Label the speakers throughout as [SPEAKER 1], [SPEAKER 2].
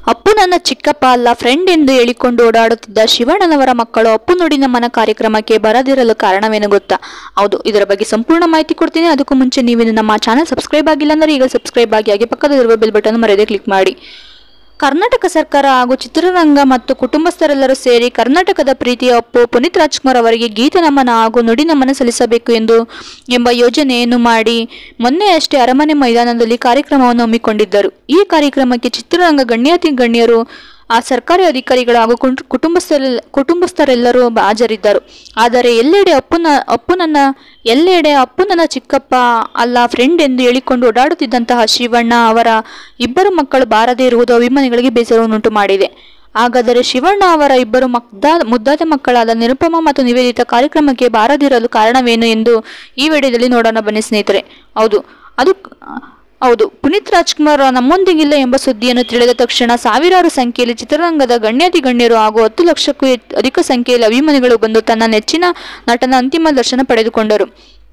[SPEAKER 1] ಅಪ್ಪು ನನ್ನ ಚಿಕ್ಕಪ್ಪ ಅಲ್ಲ ಫ್ರೆಂಡ್ ಎಂದು ಹೇಳಿಕೊಂಡು ಓಡಾಡುತ್ತಿದ್ದ ಶಿವಣ್ಣನವರ ಮಕ್ಕಳು ಅಪ್ಪು ನುಡಿ ನಮ್ಮನ ಕಾರ್ಯಕ್ರಮಕ್ಕೆ ಬರದಿರಲು ಕಾರಣವೇನು ಗೊತ್ತಾ ಹೌದು ಇದರ ಬಗ್ಗೆ ಸಂಪೂರ್ಣ ಮಾಹಿತಿ ಕೊಡ್ತೀನಿ ಅದಕ್ಕೂ ಮುಂಚೆ ನೀವೇನು ನಮ್ಮ ಚಾನಲ್ ಸಬ್ಸ್ಕ್ರೈಬ್ ಆಗಿಲ್ಲ ಅಂದರೆ ಈಗ ಸಬ್ಸ್ಕ್ರೈಬ್ ಆಗಿ ಹಾಗೆ ಪಕ್ಕದಲ್ಲಿರುವ ಬೆಲ್ ಬಟನ್ ಮರೆಯದೆ ಕ್ಲಿಕ್ ಮಾಡಿ ಕರ್ನಾಟಕ ಸರ್ಕಾರ ಹಾಗೂ ಚಿತ್ರರಂಗ ಮತ್ತು ಕುಟುಂಬಸ್ಥರೆಲ್ಲರೂ ಸೇರಿ ಕರ್ನಾಟಕದ ಪ್ರೀತಿಯ ಅಪ್ಪು ಪುನೀತ್ ರಾಜ್ಕುಮಾರ್ ಅವರಿಗೆ ಗೀತ ನಮನ ಹಾಗೂ ನುಡಿ ನಮನ ಸಲ್ಲಿಸಬೇಕು ಎಂದು ಎಂಬ ಯೋಜನೆಯನ್ನು ಮಾಡಿ ಮೊನ್ನೆಯಷ್ಟೇ ಅರಮನೆ ಮೈದಾನದಲ್ಲಿ ಕಾರ್ಯಕ್ರಮವನ್ನು ಹಮ್ಮಿಕೊಂಡಿದ್ದರು ಈ ಕಾರ್ಯಕ್ರಮಕ್ಕೆ ಚಿತ್ರರಂಗ ಗಣ್ಯಾತಿ ಗಣ್ಯರು ಆ ಸರ್ಕಾರಿ ಅಧಿಕಾರಿಗಳು ಹಾಗೂ ಕುಟು- ಕುಟುಂಬಸ್ಥರೆಲ್ಲ ಕುಟುಂಬಸ್ಥರೆಲ್ಲರೂ ಹಾಜರಿದ್ದರು ಆದರೆ ಎಲ್ಲೆಡೆ ಅಪ್ಪುನ ಅಪ್ಪು ನನ್ನ ಎಲ್ಲೆಡೆ ಅಪ್ಪು ನನ್ನ ಚಿಕ್ಕಪ್ಪ ಅಲ್ಲ ಫ್ರೆಂಡ್ ಎಂದು ಹೇಳಿಕೊಂಡು ಓಡಾಡುತ್ತಿದ್ದಂತಹ ಶಿವಣ್ಣ ಅವರ ಇಬ್ಬರು ಮಕ್ಕಳು ಬಾರದೇ ಇರುವುದು ಅಭಿಮಾನಿಗಳಿಗೆ ಬೇಸರವನ್ನುಂಟು ಮಾಡಿದೆ ಹಾಗಾದರೆ ಶಿವಣ್ಣ ಅವರ ಇಬ್ಬರು ಮಕ್ದಾ ಮುದ್ದಾದ ಮಕ್ಕಳಾದ ನಿರುಪಮ ಮತ್ತು ನಿವೇದಿತ ಕಾರ್ಯಕ್ರಮಕ್ಕೆ ಬಾರದಿರಲು ಕಾರಣವೇನು ಎಂದು ಈ ವಿಡಿಯೋದಲ್ಲಿ ನೋಡೋಣ ಬನ್ನಿ ಸ್ನೇಹಿತರೆ ಹೌದು ಅದು ಹೌದು ಪುನೀತ್ ರಾಜ್ಕುಮಾರ್ ನಮ್ಮೊಂದಿಗಿಲ್ಲ ಎಂಬ ಸುದ್ದಿಯನ್ನು ತಿಳಿದ ತಕ್ಷಣ ಸಾವಿರಾರು ಸಂಖ್ಯೆಯಲ್ಲಿ ಚಿತ್ರರಂಗದ ಗಣ್ಯಾತಿ ಗಣ್ಯರು ಹಾಗೂ ಹತ್ತು ಲಕ್ಷಕ್ಕೂ ಹೆಚ್ಚು- ಅಧಿಕ ಸಂಖ್ಯೆಯಲ್ಲಿ ಅಭಿಮಾನಿಗಳು ಬಂದು ತನ್ನ ನೆಚ್ಚಿನ ನಟನ ಅಂತಿಮ ದರ್ಶನ ಪಡೆದುಕೊಂಡರು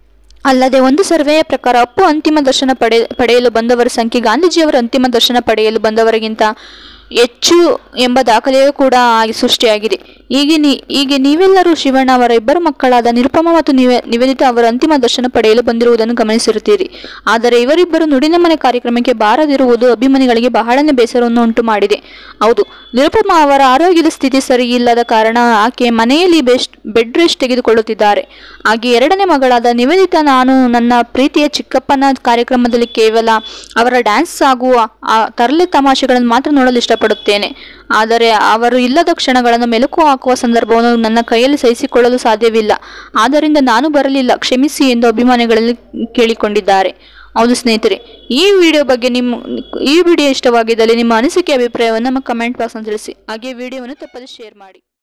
[SPEAKER 1] ಅಲ್ಲದೆ ಒಂದು ಸರ್ವೆಯ ಪ್ರಕಾರ ಅಪ್ಪು ಅಂತಿಮ ದರ್ಶನ ಪಡೆ ಪಡೆಯಲು ಬಂದವರ ಸಂಖ್ಯೆ ಗಾಂಧೀಜಿಯವರ ಅಂತಿಮ ದರ್ಶನ ಪಡೆಯಲು ಬಂದವರಿಗಿಂತ ಹೆಚ್ಚು ಎಂಬ ದಾಖಲೆಯೂ ಕೂಡ ಆಗಿ ಸೃಷ್ಟಿಯಾಗಿದೆ ಹೀಗೆ ನೀ ಹೀಗೆ ನೀವೆಲ್ಲರೂ ಶಿವಣ್ಣ ಅವರ ಇಬ್ಬರು ಮಕ್ಕಳಾದ ನಿರುಪಮ ಮತ್ತು ನಿವೆ ನಿವೇದಿತ ಅವರ ಅಂತಿಮ ದರ್ಶನ ಪಡೆಯಲು ಬಂದಿರುವುದನ್ನು ಗಮನಿಸಿರುತ್ತೀರಿ ಆದರೆ ಇವರಿಬ್ಬರು ನುಡಿನ ಮನೆ ಕಾರ್ಯಕ್ರಮಕ್ಕೆ ಬಾರದಿರುವುದು ಅಭಿಮಾನಿಗಳಿಗೆ ಬಹಳನೇ ಬೇಸರವನ್ನು ಉಂಟು ಮಾಡಿದೆ ಹೌದು ನಿರುಪಮ ಅವರ ಆರೋಗ್ಯದ ಸ್ಥಿತಿ ಸರಿಯಿಲ್ಲದ ಕಾರಣ ಆಕೆ ಮನೆಯಲ್ಲಿ ಬೆಸ್ಟ್ ಬೆಡ್ ರೆಸ್ಟ್ ತೆಗೆದುಕೊಳ್ಳುತ್ತಿದ್ದಾರೆ ಹಾಗೆ ಎರಡನೇ ಮಗಳಾದ ನಿವೇದಿತ ನಾನು ನನ್ನ ಪ್ರೀತಿಯ ಚಿಕ್ಕಪ್ಪನ ಕಾರ್ಯಕ್ರಮದಲ್ಲಿ ಕೇವಲ ಅವರ ಡ್ಯಾನ್ಸ್ ಹಾಗೂ ಆ ತರಲೆ ತಮಾಷೆಗಳನ್ನು ಮಾತ್ರ ನೋಡಲು ಇಷ್ಟಪಡುತ್ತೇನೆ ಆದರೆ ಅವರು ಇಲ್ಲದ ಕ್ಷಣಗಳನ್ನು ಮೆಲುಕು ಹಾಕುವ ಸಂದರ್ಭವನ್ನು ನನ್ನ ಕೈಯಲ್ಲಿ ಸಹಿಸಿಕೊಳ್ಳಲು ಸಾಧ್ಯವಿಲ್ಲ ಆದ್ದರಿಂದ ನಾನು ಬರಲಿಲ್ಲ ಕ್ಷಮಿಸಿ ಎಂದು ಅಭಿಮಾನಿಗಳಲ್ಲಿ ಕೇಳಿಕೊಂಡಿದ್ದಾರೆ ಹೌದು ಸ್ನೇಹಿತರೆ ಈ ವಿಡಿಯೋ ಬಗ್ಗೆ ನಿಮ್ಮ ಈ ವಿಡಿಯೋ ಇಷ್ಟವಾಗಿದ್ದಲ್ಲಿ ನಿಮ್ಮ ಅನಿಸಿಕೆ ಅಭಿಪ್ರಾಯವನ್ನು ನಮ್ಮ ಕಮೆಂಟ್ ಬಾಕ್ಸ್ನಲ್ಲಿ ತಿಳಿಸಿ ಹಾಗೆ ವಿಡಿಯೋವನ್ನು ತಪ್ಪದೆ ಶೇರ್ ಮಾಡಿ